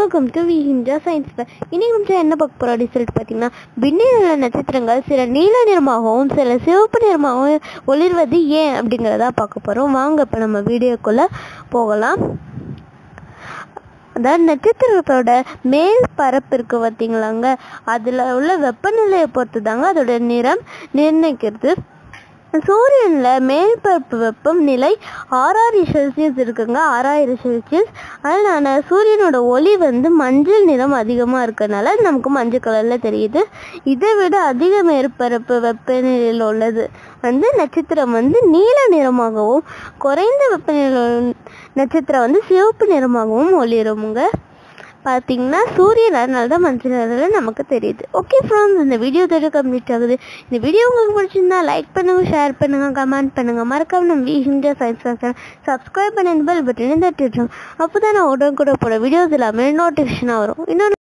welcome to V India science fair இன்னைக்கு நம்ம என்ன பார்க்க போகிறோம் அப்படின்னு சொல்லிட்டு பார்த்தீங்கன்னா விண்ணில் நட்சத்திரங்கள் சில நீல நிறமாகவும் சில சிவப்பு நிறமாகவும் ஒளிர்வது ஏன் அப்படிங்கிறத பார்க்க போகிறோம் வாங்க இப்போ நம்ம வீடியோக்குள்ளே போகலாம் அதாவது நட்சத்திரத்தோட மேல் பரப்பு இருக்கு பார்த்தீங்களாங்க அதில் உள்ள வெப்பநிலையை பொறுத்து தாங்க அதோட நிறம் நிர்ணயிக்கிறது சூரியனில் மேற்பரப்பு வெப்பம் நிலை ஆறாயிரம் செல்சியஸ் இருக்குங்க ஆறாயிரம் செல்சியஸ் அதனால சூரியனோட ஒளி வந்து மஞ்சள் நிறம் அதிகமாக இருக்கறனால நமக்கு மஞ்சள் கலரில் தெரியுது இதை விட அதிக மேற்பரப்பு வெப்பநிலையில் உள்ளது வந்து நட்சத்திரம் வந்து நீல நிறமாகவும் குறைந்த வெப்பநிலை நட்சத்திரம் வந்து சிவப்பு நிறமாகவும் ஒளிருமுங்க பார்த்தீங்கன்னா சூரியன் அதனால தான் மஞ்சள் நிறத்தில் நமக்கு தெரியுது ஓகே ஃப்ரெண்ட்ஸ் இந்த வீடியோ தோட கம்ப்ளீட் ஆகுது இந்த வீடியோ உங்களுக்கு பிடிச்சிருந்தா லைக் பண்ணுங்க ஷேர் பண்ணுங்க கமெண்ட் பண்ணுங்க மறக்காம நம்ம V India science factor subscribe பண்ணி பெல் பட்டனை தட்டிடுறோம் அப்போ தான் நான் உடனே கூட போகிற வீடியோஸ் எல்லாமே நோட்டிஃபிகேஷனாக வரும் இன்னொன்று